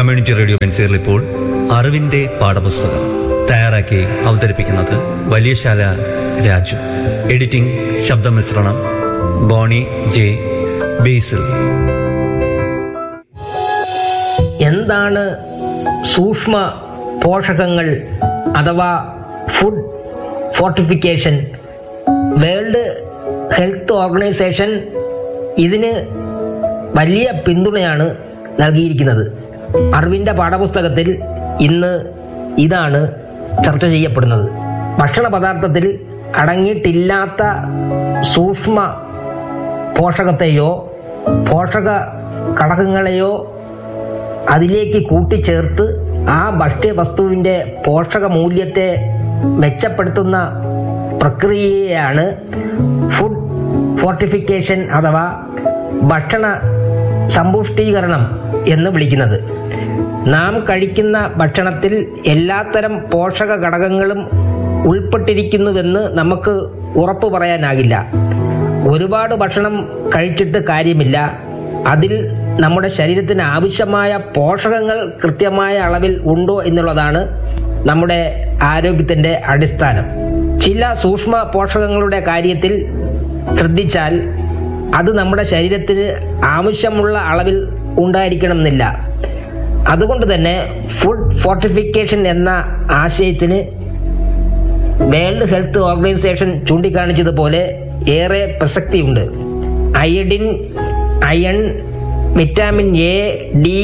community radio പെൻസിയറിൽ ഇപ്പോൾ അറിവിന്റെ പാഠപുസ്തകം തയ്യാറാക്കി അവതരിപ്പിക്കുന്നത് വലിയശാല രാജു എഡിറ്റിംഗ് ശബ്ദമിശ്രണം ബോണി ജെ ബേസിൽ എന്താണ് സൂക്ഷ്മ പോഷകങ്ങൾ അഥവാ food fortification world health organisation ഇതിന് വലിയ പിന്തുണയാണ് നൽകിയിരിക്കുന്നത് അറിവിൻ്റെ പാഠപുസ്തകത്തിൽ ഇന്ന് ഇതാണ് ചർച്ച ചെയ്യപ്പെടുന്നത് ഭക്ഷണ പദാർത്ഥത്തിൽ അടങ്ങിയിട്ടില്ലാത്ത സൂക്ഷ്മ പോഷകത്തെയോ പോഷക ഘടകങ്ങളെയോ അതിലേക്ക് കൂട്ടിച്ചേർത്ത് ആ ഭക്ഷ്യവസ്തുവിൻ്റെ പോഷക മൂല്യത്തെ മെച്ചപ്പെടുത്തുന്ന പ്രക്രിയയാണ് ഫുഡ് ഫോർട്ടിഫിക്കേഷൻ അഥവാ ഭക്ഷണ സമ്പുഷ്ടീകരണം എന്ന് വിളിക്കുന്നത് നാം കഴിക്കുന്ന ഭക്ഷണത്തിൽ എല്ലാത്തരം പോഷക ഘടകങ്ങളും ഉൾപ്പെട്ടിരിക്കുന്നുവെന്ന് നമുക്ക് ഉറപ്പു പറയാനാകില്ല ഒരുപാട് ഭക്ഷണം കഴിച്ചിട്ട് കാര്യമില്ല അതിൽ നമ്മുടെ ശരീരത്തിന് ആവശ്യമായ പോഷകങ്ങൾ കൃത്യമായ അളവിൽ ഉണ്ടോ എന്നുള്ളതാണ് നമ്മുടെ ആരോഗ്യത്തിൻ്റെ അടിസ്ഥാനം ചില സൂക്ഷ്മ പോഷകങ്ങളുടെ കാര്യത്തിൽ ശ്രദ്ധിച്ചാൽ അത് നമ്മുടെ ശരീരത്തിന് ആവശ്യമുള്ള അളവിൽ ഉണ്ടായിരിക്കണമെന്നില്ല അതുകൊണ്ട് തന്നെ ഫുഡ് ഫോർട്ടിഫിക്കേഷൻ എന്ന ആശയത്തിന് വേൾഡ് ഹെൽത്ത് ഓർഗനൈസേഷൻ ചൂണ്ടിക്കാണിച്ചതുപോലെ ഏറെ പ്രസക്തിയുണ്ട് iodine iron vitamin A D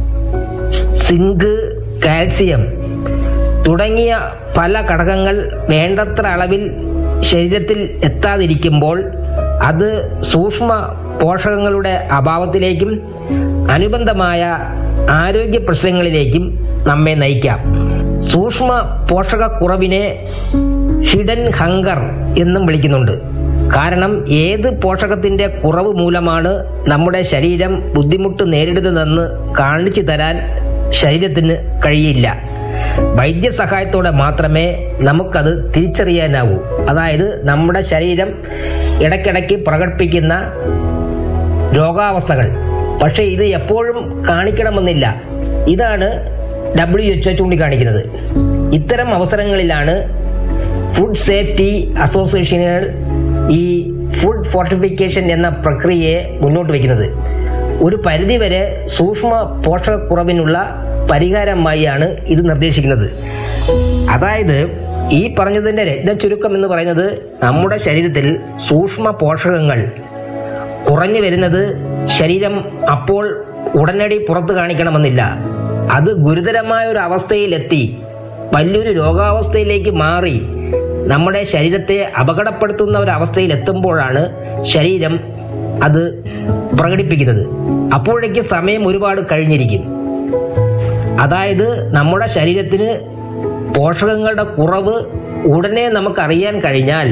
zinc calcium തുടങ്ങിയ പല ഘടകങ്ങൾ വേണ്ടത്ര അളവിൽ ശരീരത്തിൽ എത്താതിരിക്കുമ്പോൾ അത് സൂക്ഷ്മ പോഷകങ്ങളുടെ അഭാവത്തിലേക്കും അനുബന്ധമായ ആരോഗ്യ പ്രശ്നങ്ങളിലേക്കും നമ്മെ നയിക്കാം സൂക്ഷ്മ പോഷകക്കുറവിനെ ഹിഡൻ ഹങ്കർ എന്നും വിളിക്കുന്നുണ്ട് കാരണം ഏത് പോഷകത്തിന്റെ കുറവ് മൂലമാണ് നമ്മുടെ ശരീരം ബുദ്ധിമുട്ട് നേരിടുന്നതെന്ന് കാണിച്ചു തരാൻ ശരീരത്തിന് കഴിയില്ല വൈദ്യസഹായത്തോടെ മാത്രമേ നമുക്കത് തിരിച്ചറിയാനാവൂ അതായത് നമ്മുടെ ശരീരം ഇടയ്ക്കിടയ്ക്ക് പ്രകടിപ്പിക്കുന്ന രോഗാവസ്ഥകൾ പക്ഷേ ഇത് എപ്പോഴും കാണിക്കണമെന്നില്ല ഇതാണ് ഡബ്ല്യു എച്ച് ചൂണ്ടിക്കാണിക്കുന്നത് ഇത്തരം അവസരങ്ങളിലാണ് ഫുഡ് സേഫ്റ്റി അസോസിയേഷനുകൾ ഈ ഫുഡ് ഫോർട്ടിഫിക്കേഷൻ എന്ന പ്രക്രിയയെ മുന്നോട്ട് വയ്ക്കുന്നത് ഒരു പരിധിവരെ സൂക്ഷ്മ പോഷകക്കുറവിനുള്ള പരിഹാരമായാണ് ഇത് നിർദ്ദേശിക്കുന്നത് അതായത് ഈ പറഞ്ഞതിന്റെ രത്ന ചുരുക്കം എന്ന് പറയുന്നത് നമ്മുടെ ശരീരത്തിൽ സൂക്ഷ്മ പോഷകങ്ങൾ കുറഞ്ഞു വരുന്നത് ശരീരം അപ്പോൾ ഉടനടി പുറത്തു കാണിക്കണമെന്നില്ല അത് ഗുരുതരമായ ഒരു അവസ്ഥയിലെത്തി വലിയൊരു രോഗാവസ്ഥയിലേക്ക് മാറി നമ്മുടെ ശരീരത്തെ അപകടപ്പെടുത്തുന്ന ഒരു അവസ്ഥയിൽ എത്തുമ്പോഴാണ് ശരീരം അത് പ്രകടിപ്പിക്കുന്നത് അപ്പോഴേക്ക് സമയം ഒരുപാട് കഴിഞ്ഞിരിക്കും അതായത് നമ്മുടെ ശരീരത്തിന് പോഷകങ്ങളുടെ കുറവ് ഉടനെ നമുക്ക് അറിയാൻ കഴിഞ്ഞാൽ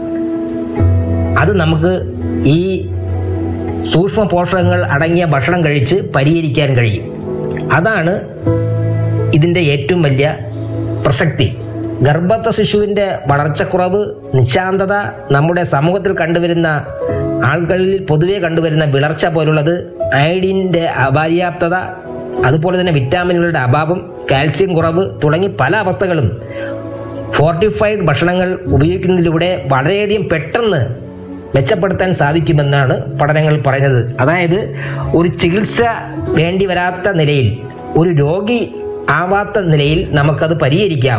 അത് നമുക്ക് ഈ സൂക്ഷ്മ പോഷകങ്ങൾ അടങ്ങിയ ഭക്ഷണം കഴിച്ച് പരിഹരിക്കാൻ കഴിയും അതാണ് ഇതിൻ്റെ ഏറ്റവും വലിയ പ്രസക്തി ഗർഭസ്ഥ ശിശുവിൻ്റെ വളർച്ചക്കുറവ് നിശാന്തത നമ്മുടെ സമൂഹത്തിൽ കണ്ടുവരുന്ന ആളുകളിൽ പൊതുവെ കണ്ടുവരുന്ന വിളർച്ച പോലുള്ളത് അയഡിൻ്റെ അപര്യാപ്തത അതുപോലെ തന്നെ വിറ്റാമിനുകളുടെ അഭാവം കാൽസ്യം കുറവ് തുടങ്ങി പല അവസ്ഥകളും ഫോർട്ടിഫൈഡ് ഭക്ഷണങ്ങൾ ഉപയോഗിക്കുന്നതിലൂടെ വളരെയധികം പെട്ടെന്ന് മെച്ചപ്പെടുത്താൻ സാധിക്കുമെന്നാണ് പഠനങ്ങൾ പറയുന്നത് അതായത് ഒരു ചികിത്സ വേണ്ടി വരാത്ത നിലയിൽ ഒരു രോഗി ആവാത്ത നിലയിൽ നമുക്കത് പരിഹരിക്കാം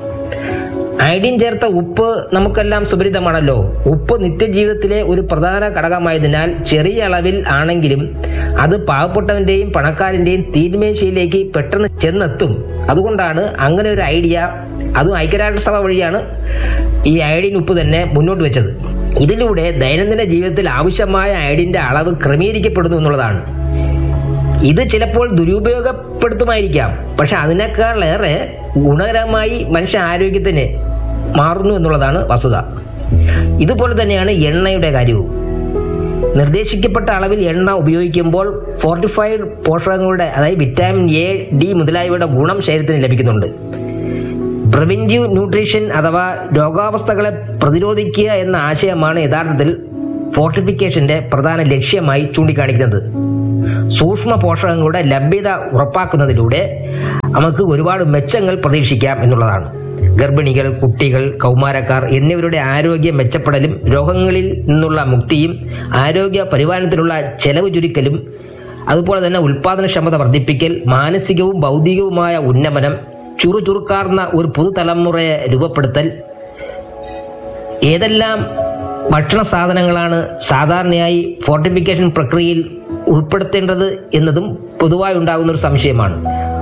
അയഡിൻ ചേർത്ത ഉപ്പ് നമുക്കെല്ലാം സുപരിതമാണല്ലോ ഉപ്പ് നിത്യജീവിതത്തിലെ ഒരു പ്രധാന ഘടകമായതിനാൽ ചെറിയ അളവിൽ ആണെങ്കിലും അത് പാവപ്പെട്ടവന്റെയും പണക്കാരന്റെയും തീന്മേശയിലേക്ക് പെട്ടെന്ന് ചെന്നെത്തും അതുകൊണ്ടാണ് അങ്ങനെ ഒരു ഐഡിയ അതും ഐക്യരാഷ്ട്രസഭ വഴിയാണ് ഈ അയഡിൻ ഉപ്പ് തന്നെ മുന്നോട്ട് വെച്ചത് ഇതിലൂടെ ദൈനംദിന ജീവിതത്തിൽ ആവശ്യമായ അയഡിന്റെ അളവ് ക്രമീകരിക്കപ്പെടുന്നു എന്നുള്ളതാണ് ഇത് ചിലപ്പോൾ ദുരുപയോഗപ്പെടുത്തുമായിരിക്കാം പക്ഷെ അതിനേക്കാളേറെ ഗുണകരമായി മനുഷ്യ ആരോഗ്യത്തിന് മാറുന്നു എന്നുള്ളതാണ് വസ്തുത ഇതുപോലെ തന്നെയാണ് എണ്ണയുടെ കാര്യവും നിർദ്ദേശിക്കപ്പെട്ട അളവിൽ എണ്ണ ഉപയോഗിക്കുമ്പോൾ ഫോർട്ടിഫൈഡ് പോഷകങ്ങളുടെ അതായത് വിറ്റാമിൻ എ ഡി മുതലായവയുടെ ഗുണം ശരീരത്തിന് ലഭിക്കുന്നുണ്ട് പ്രിവെന്റീവ് ന്യൂട്രീഷൻ അഥവാ രോഗാവസ്ഥകളെ പ്രതിരോധിക്കുക എന്ന ആശയമാണ് യഥാർത്ഥത്തിൽ ഫോർട്ടിഫിക്കേഷന്റെ പ്രധാന ലക്ഷ്യമായി ചൂണ്ടിക്കാണിക്കുന്നത് സൂക്ഷ്മ പോഷകങ്ങളുടെ ലഭ്യത ഉറപ്പാക്കുന്നതിലൂടെ നമുക്ക് ഒരുപാട് മെച്ചങ്ങൾ പ്രതീക്ഷിക്കാം എന്നുള്ളതാണ് ഗർഭിണികൾ കുട്ടികൾ കൗമാരക്കാർ എന്നിവരുടെ ആരോഗ്യം മെച്ചപ്പെടലും രോഗങ്ങളിൽ നിന്നുള്ള മുക്തിയും ആരോഗ്യ പരിപാലനത്തിനുള്ള ചെലവ് ചുരുക്കലും അതുപോലെ തന്നെ ഉൽപാദനക്ഷമത വർദ്ധിപ്പിക്കൽ മാനസികവും ഭൗതികവുമായ ഉന്നമനം ചുറുചുറുക്കാർന്ന ഒരു പുതുതലമുറയെ രൂപപ്പെടുത്തൽ ഏതെല്ലാം ഭക്ഷണ സാധനങ്ങളാണ് സാധാരണയായി ഫോർട്ടിഫിക്കേഷൻ പ്രക്രിയയിൽ ഉൾപ്പെടുത്തേണ്ടത് എന്നതും പൊതുവായി ഉണ്ടാകുന്ന ഒരു സംശയമാണ്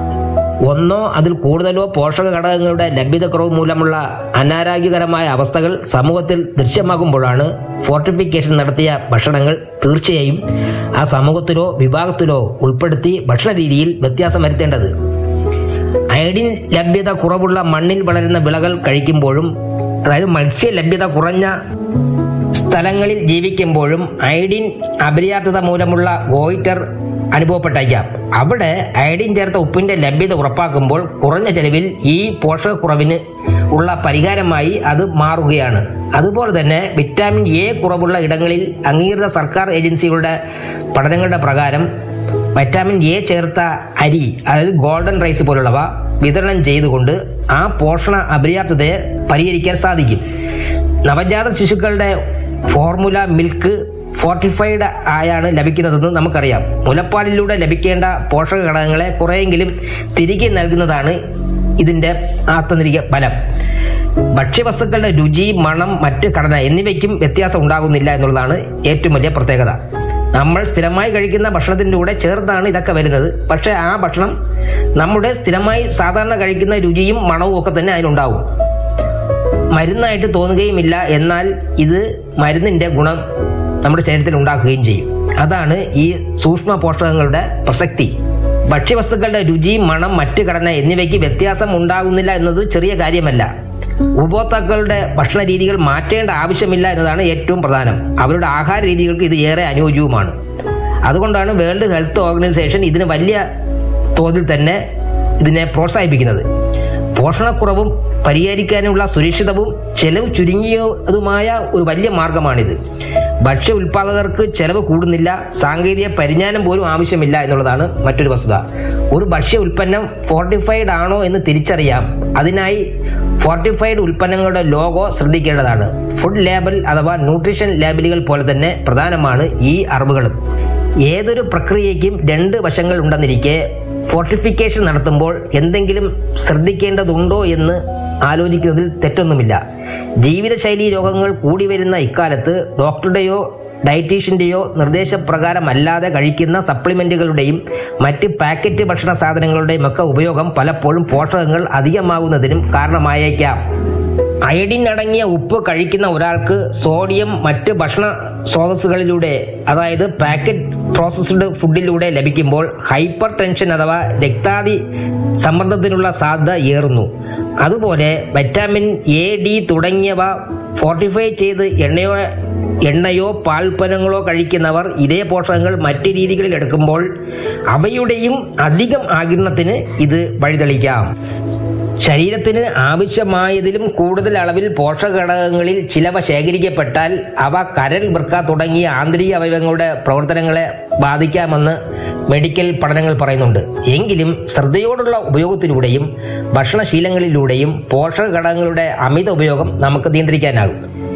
ഒന്നോ അതിൽ കൂടുതലോ പോഷക ഘടകങ്ങളുടെ ലഭ്യതക്കുറവ് മൂലമുള്ള അനാരോഗ്യകരമായ അവസ്ഥകൾ സമൂഹത്തിൽ ദൃശ്യമാകുമ്പോഴാണ് ഫോർട്ടിഫിക്കേഷൻ നടത്തിയ ഭക്ഷണങ്ങൾ തീർച്ചയായും ആ സമൂഹത്തിലോ വിഭാഗത്തിലോ ഉൾപ്പെടുത്തി ഭക്ഷണ രീതിയിൽ വ്യത്യാസം വരുത്തേണ്ടത് അയഡിൻ ലഭ്യത കുറവുള്ള മണ്ണിൽ വളരുന്ന വിളകൾ കഴിക്കുമ്പോഴും അതായത് മത്സ്യ ലഭ്യത കുറഞ്ഞ സ്ഥലങ്ങളിൽ ജീവിക്കുമ്പോഴും അയഡിൻ അപര്യാപ്തത മൂലമുള്ള ഗോയിറ്റർ അനുഭവപ്പെട്ടേക്കാം അവിടെ അയഡിൻ ചേർത്ത ഉപ്പിന്റെ ലഭ്യത ഉറപ്പാക്കുമ്പോൾ കുറഞ്ഞ ചെലവിൽ ഈ പോഷകക്കുറവിന് ഉള്ള പരിഹാരമായി അത് മാറുകയാണ് അതുപോലെ തന്നെ വിറ്റാമിൻ എ കുറവുള്ള ഇടങ്ങളിൽ അംഗീകൃത സർക്കാർ ഏജൻസികളുടെ പഠനങ്ങളുടെ പ്രകാരം വൈറ്റാമിൻ എ ചേർത്ത അരി അതായത് ഗോൾഡൻ റൈസ് പോലുള്ളവ വിതരണം ചെയ്തുകൊണ്ട് ആ പോഷണ അപര്യാപ്തതയെ പരിഹരിക്കാൻ സാധിക്കും നവജാത ശിശുക്കളുടെ ഫോർമുല മിൽക്ക് ഫോർട്ടിഫൈഡ് ആയാണ് ലഭിക്കുന്നതെന്ന് നമുക്കറിയാം മുലപ്പാലിലൂടെ ലഭിക്കേണ്ട പോഷക ഘടകങ്ങളെ കുറെയെങ്കിലും തിരികെ നൽകുന്നതാണ് ഇതിന്റെ ആത്തന്തിക ഫലം ഭക്ഷ്യവസ്തുക്കളുടെ രുചി മണം മറ്റ് ഘടന എന്നിവയ്ക്കും വ്യത്യാസം ഉണ്ടാകുന്നില്ല എന്നുള്ളതാണ് ഏറ്റവും വലിയ പ്രത്യേകത നമ്മൾ സ്ഥിരമായി കഴിക്കുന്ന ഭക്ഷണത്തിൻ്റെ കൂടെ ചേർത്താണ് ഇതൊക്കെ വരുന്നത് പക്ഷേ ആ ഭക്ഷണം നമ്മുടെ സ്ഥിരമായി സാധാരണ കഴിക്കുന്ന രുചിയും മണവും ഒക്കെ തന്നെ അതിനുണ്ടാവും മരുന്നായിട്ട് തോന്നുകയുമില്ല എന്നാൽ ഇത് മരുന്നിന്റെ ഗുണം നമ്മുടെ ശരീരത്തിൽ ഉണ്ടാക്കുകയും ചെയ്യും അതാണ് ഈ സൂക്ഷ്മ പോഷകങ്ങളുടെ പ്രസക്തി ഭക്ഷ്യവസ്തുക്കളുടെ രുചി മണം മറ്റ് ഘടന എന്നിവയ്ക്ക് വ്യത്യാസം ഉണ്ടാകുന്നില്ല എന്നത് ചെറിയ കാര്യമല്ല ഉപഭോക്താക്കളുടെ ഭക്ഷണ രീതികൾ മാറ്റേണ്ട ആവശ്യമില്ല എന്നതാണ് ഏറ്റവും പ്രധാനം അവരുടെ ആഹാര രീതികൾക്ക് ഇത് ഏറെ അനുയോജ്യവുമാണ് അതുകൊണ്ടാണ് വേൾഡ് ഹെൽത്ത് ഓർഗനൈസേഷൻ ഇതിന് വലിയ തോതിൽ തന്നെ ഇതിനെ പ്രോത്സാഹിപ്പിക്കുന്നത് പോഷണക്കുറവും പരിഹരിക്കാനുള്ള സുരക്ഷിതവും ചെലവ് ചുരുങ്ങിയതുമായ ഒരു വലിയ മാർഗമാണിത് ഭക്ഷ്യ ഉൽപാദകർക്ക് ചെലവ് കൂടുന്നില്ല സാങ്കേതിക പരിജ്ഞാനം പോലും ആവശ്യമില്ല എന്നുള്ളതാണ് മറ്റൊരു വസ്തുത ഒരു ഭക്ഷ്യ ഉൽപ്പന്നം ഫോർട്ടിഫൈഡ് ആണോ എന്ന് തിരിച്ചറിയാം അതിനായി ഫോർട്ടിഫൈഡ് ഉൽപ്പന്നങ്ങളുടെ ലോഗോ ശ്രദ്ധിക്കേണ്ടതാണ് ഫുഡ് ലേബൽ അഥവാ ന്യൂട്രീഷൻ ലേബലുകൾ പോലെ തന്നെ പ്രധാനമാണ് ഈ അറിവുകളും ഏതൊരു പ്രക്രിയയ്ക്കും രണ്ട് വശങ്ങൾ ഉണ്ടെന്നിരിക്കെ ഫോർട്ടിഫിക്കേഷൻ നടത്തുമ്പോൾ എന്തെങ്കിലും ശ്രദ്ധിക്കേണ്ടതുണ്ടോ എന്ന് ആലോചിക്കുന്നതിൽ തെറ്റൊന്നുമില്ല ജീവിതശൈലി രോഗങ്ങൾ കൂടി വരുന്ന ഇക്കാലത്ത് ഡോക്ടറുടെയോ ഡയറ്റീഷ്യന്റെയോ നിർദ്ദേശപ്രകാരമല്ലാതെ കഴിക്കുന്ന സപ്ലിമെന്റുകളുടെയും മറ്റ് പാക്കറ്റ് ഭക്ഷണ സാധനങ്ങളുടെയും ഒക്കെ ഉപയോഗം പലപ്പോഴും പോഷകങ്ങൾ അധികമാകുന്നതിനും കാരണമായേക്കാം അയഡിൻ അടങ്ങിയ ഉപ്പ് കഴിക്കുന്ന ഒരാൾക്ക് സോഡിയം മറ്റ് ഭക്ഷണ സ്രോതസ്സുകളിലൂടെ അതായത് പാക്കറ്റ് പ്രോസസ്ഡ് ഫുഡിലൂടെ ലഭിക്കുമ്പോൾ ഹൈപ്പർ ടെൻഷൻ അഥവാ രക്താതി സമ്മർദ്ദത്തിനുള്ള സാധ്യത ഏറുന്നു അതുപോലെ വൈറ്റാമിൻ എ ഡി തുടങ്ങിയവ ഫോർട്ടിഫൈ ചെയ്ത് എണ്ണയോ എണ്ണയോ പാൽപ്പനങ്ങളോ കഴിക്കുന്നവർ ഇതേ പോഷകങ്ങൾ മറ്റ് രീതികളിൽ എടുക്കുമ്പോൾ അവയുടെയും അധികം ആകിരണത്തിന് ഇത് വഴിതെളിക്കാം ശരീരത്തിന് ആവശ്യമായതിലും കൂടുതൽ അളവിൽ പോഷകഘടകങ്ങളിൽ ചിലവ ശേഖരിക്കപ്പെട്ടാൽ അവ കരൾ വൃക്ക തുടങ്ങിയ ആന്തരിക അവയവങ്ങളുടെ പ്രവർത്തനങ്ങളെ ബാധിക്കാമെന്ന് മെഡിക്കൽ പഠനങ്ങൾ പറയുന്നുണ്ട് എങ്കിലും ശ്രദ്ധയോടുള്ള ഉപയോഗത്തിലൂടെയും ഭക്ഷണശീലങ്ങളിലൂടെയും പോഷകഘടകങ്ങളുടെ അമിത ഉപയോഗം നമുക്ക് നിയന്ത്രിക്കാനാകും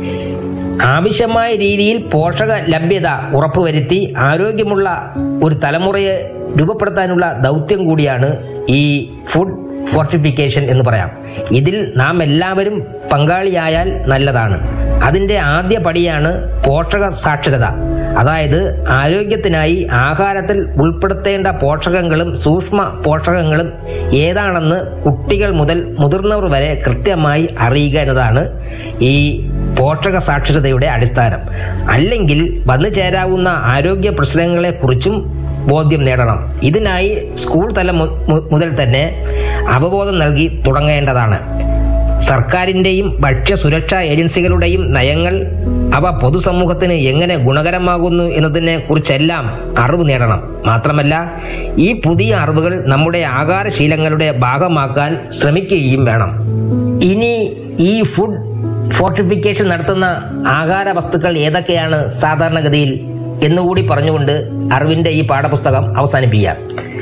ആവശ്യമായ രീതിയിൽ പോഷക ലഭ്യത ഉറപ്പുവരുത്തി ആരോഗ്യമുള്ള ഒരു തലമുറയെ രൂപപ്പെടുത്താനുള്ള ദൗത്യം കൂടിയാണ് ഈ ഫുഡ് ഫോർട്ടിഫിക്കേഷൻ എന്ന് പറയാം ഇതിൽ നാം എല്ലാവരും പങ്കാളിയായാൽ നല്ലതാണ് അതിൻ്റെ ആദ്യ പടിയാണ് പോഷക സാക്ഷരത അതായത് ആരോഗ്യത്തിനായി ആഹാരത്തിൽ ഉൾപ്പെടുത്തേണ്ട പോഷകങ്ങളും സൂക്ഷ്മ പോഷകങ്ങളും ഏതാണെന്ന് കുട്ടികൾ മുതൽ മുതിർന്നവർ വരെ കൃത്യമായി അറിയുക എന്നതാണ് ഈ പോഷക സാക്ഷരതയുടെ അടിസ്ഥാനം അല്ലെങ്കിൽ വന്നു ചേരാവുന്ന ആരോഗ്യ പ്രശ്നങ്ങളെക്കുറിച്ചും ബോധ്യം നേടണം ഇതിനായി സ്കൂൾ തലം മു- മു- മുതൽ തന്നെ അവബോധം നൽകി തുടങ്ങേണ്ടതാണ് സർക്കാരിന്റെയും ഭക്ഷ്യ സുരക്ഷാ ഏജൻസികളുടെയും നയങ്ങൾ അവ പൊതുസമൂഹത്തിന് എങ്ങനെ ഗുണകരമാകുന്നു എന്നതിനെ കുറിച്ചെല്ലാം അറിവ് നേടണം മാത്രമല്ല ഈ പുതിയ അറിവുകൾ നമ്മുടെ ആഹാരശീലങ്ങളുടെ ഭാഗമാക്കാൻ ശ്രമിക്കുകയും വേണം ഇനി ഈ ഫുഡ് ഫോർട്ടിഫിക്കേഷൻ നടത്തുന്ന ആഹാര വസ്തുക്കൾ ഏതൊക്കെയാണ് സാധാരണഗതിയിൽ എന്നുകൂടി പറഞ്ഞുകൊണ്ട് അറിവിന്റെ ഈ പാഠപുസ്തകം അവസാനിപ്പിക്കാം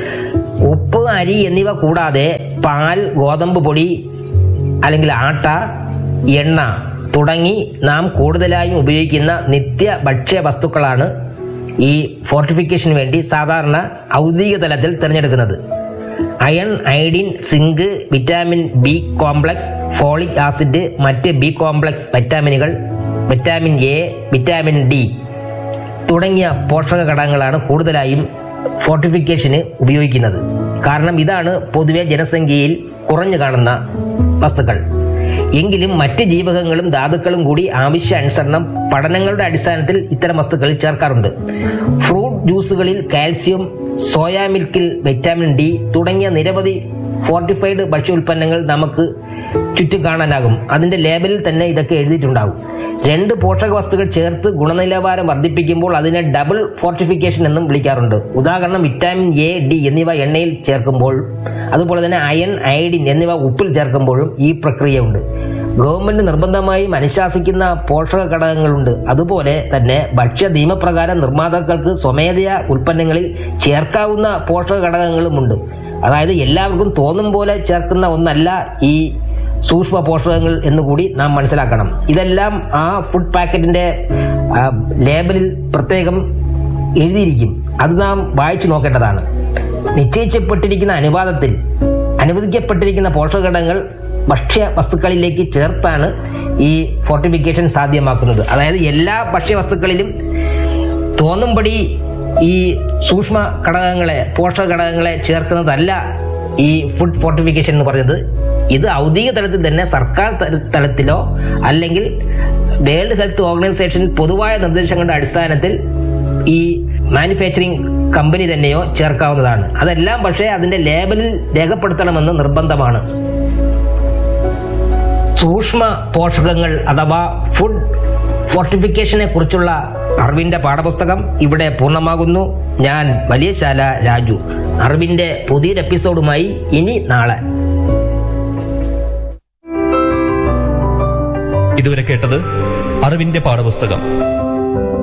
ഉപ്പ് അരി എന്നിവ കൂടാതെ പാൽ ഗോതമ്പ് പൊടി അല്ലെങ്കിൽ ആട്ട എണ്ണ തുടങ്ങി നാം കൂടുതലായും ഉപയോഗിക്കുന്ന നിത്യ ഭക്ഷ്യ വസ്തുക്കളാണ് ഈ ഫോർട്ടിഫിക്കേഷന് വേണ്ടി സാധാരണ ഔദ്യോഗിക തലത്തിൽ തിരഞ്ഞെടുക്കുന്നത് iron iodine zinc vitamin B complex folic acid മറ്റ് ബി കോംപ്ലക്സ് വിറ്റാമിനുകൾ വിറ്റാമിൻ എ വിറ്റാമിൻ ഡി തുടങ്ങിയ പോഷക ഘടകങ്ങളാണ് കൂടുതലായും ഫോർട്ടിഫിക്കേഷന് ഉപയോഗിക്കുന്നത് കാരണം ഇതാണ് പൊതുവെ ജനസംഖ്യയിൽ കുറഞ്ഞു കാണുന്ന വസ്തുക്കൾ എങ്കിലും മറ്റ് ജീവകങ്ങളും ധാതുക്കളും കൂടി ആവശ്യാനുസരണം പഠനങ്ങളുടെ അടിസ്ഥാനത്തിൽ ഇത്തരം വസ്തുക്കളിൽ ചേർക്കാറുണ്ട് ഫ്രൂട്ട് ജ്യൂസുകളിൽ കാൽസ്യം സോയാ മിൽക്കിൽ വിറ്റാമിൻ ഡി തുടങ്ങിയ നിരവധി ഫോർട്ടിഫൈഡ് ഭക്ഷ്യോൽപ്പന്നങ്ങൾ നമുക്ക് ചുറ്റും കാണാനാകും അതിന്റെ ലേബലിൽ തന്നെ ഇതൊക്കെ എഴുതിയിട്ടുണ്ടാകും രണ്ട് പോഷക വസ്തുക്കൾ ചേർത്ത് ഗുണനിലവാരം വർദ്ധിപ്പിക്കുമ്പോൾ അതിനെ ഡബിൾ ഫോർട്ടിഫിക്കേഷൻ എന്നും വിളിക്കാറുണ്ട് ഉദാഹരണം വിറ്റാമിൻ എ ഡി എന്നിവ എണ്ണയിൽ ചേർക്കുമ്പോൾ അതുപോലെ തന്നെ അയൺ അയഡിൻ എന്നിവ ഉപ്പിൽ ചേർക്കുമ്പോഴും ഈ പ്രക്രിയയുണ്ട് ഗവൺമെന്റ് നിർബന്ധമായും അനുശാസിക്കുന്ന പോഷക ഘടകങ്ങളുണ്ട് അതുപോലെ തന്നെ ഭക്ഷ്യ നിയമപ്രകാരം നിർമ്മാതാക്കൾക്ക് സ്വമേധയാ ഉൽപ്പന്നങ്ങളിൽ ചേർക്കാവുന്ന പോഷക ഘടകങ്ങളുമുണ്ട് അതായത് എല്ലാവർക്കും തോന്നും പോലെ ചേർക്കുന്ന ഒന്നല്ല ഈ സൂക്ഷ്മ പോഷകങ്ങൾ എന്നുകൂടി നാം മനസ്സിലാക്കണം ഇതെല്ലാം ആ ഫുഡ് പാക്കറ്റിന്റെ ആ, ലേബലിൽ പ്രത്യേകം എഴുതിയിരിക്കും അത് നാം വായിച്ചു നോക്കേണ്ടതാണ് നിശ്ചയിക്കപ്പെട്ടിരിക്കുന്ന അനുവാദത്തിൽ അനുവദിക്കപ്പെട്ടിരിക്കുന്ന പോഷകഘടകങ്ങൾ ഭക്ഷ്യ വസ്തുക്കളിലേക്ക് ചേർത്താണ് ഈ ഫോർട്ടിഫിക്കേഷൻ സാധ്യമാക്കുന്നത് അതായത് എല്ലാ ഭക്ഷ്യ വസ്തുക്കളിലും തോന്നുംപടി ഈ സൂക്ഷ്മ ഘടകങ്ങളെ പോഷക ഘടകങ്ങളെ ചേർക്കുന്നതല്ല ഈ ഫുഡ് ഫോർട്ടിഫിക്കേഷൻ എന്ന് പറയുന്നത് ഇത് ഔദ്യോഗിക തലത്തിൽ തന്നെ സർക്കാർ തല- തലത്തിലോ അല്ലെങ്കിൽ വേൾഡ് ഹെൽത്ത് ഓർഗനൈസേഷൻ പൊതുവായ നിർദ്ദേശങ്ങളുടെ അടിസ്ഥാനത്തിൽ ഈ മാനുഫാക്ചറിംഗ് കമ്പനി തന്നെയോ ചേർക്കാവുന്നതാണ് അതെല്ലാം പക്ഷേ അതിന്റെ ലേബലിൽ രേഖപ്പെടുത്തണമെന്ന് നിർബന്ധമാണ് സൂക്ഷ്മ പോഷകങ്ങൾ അഥവാ ഫുഡ് ഫോർട്ടിഫിക്കേഷനെ കുറിച്ചുള്ള അറിവിന്റെ പാഠപുസ്തകം ഇവിടെ പൂർണ്ണമാകുന്നു ഞാൻ വലിയശാല രാജു അറിവിന്റെ പുതിയൊരു എപ്പിസോഡുമായി ഇനി നാളെ ഇതുവരെ കേട്ടത് അറിവിന്റെ പാഠപുസ്തകം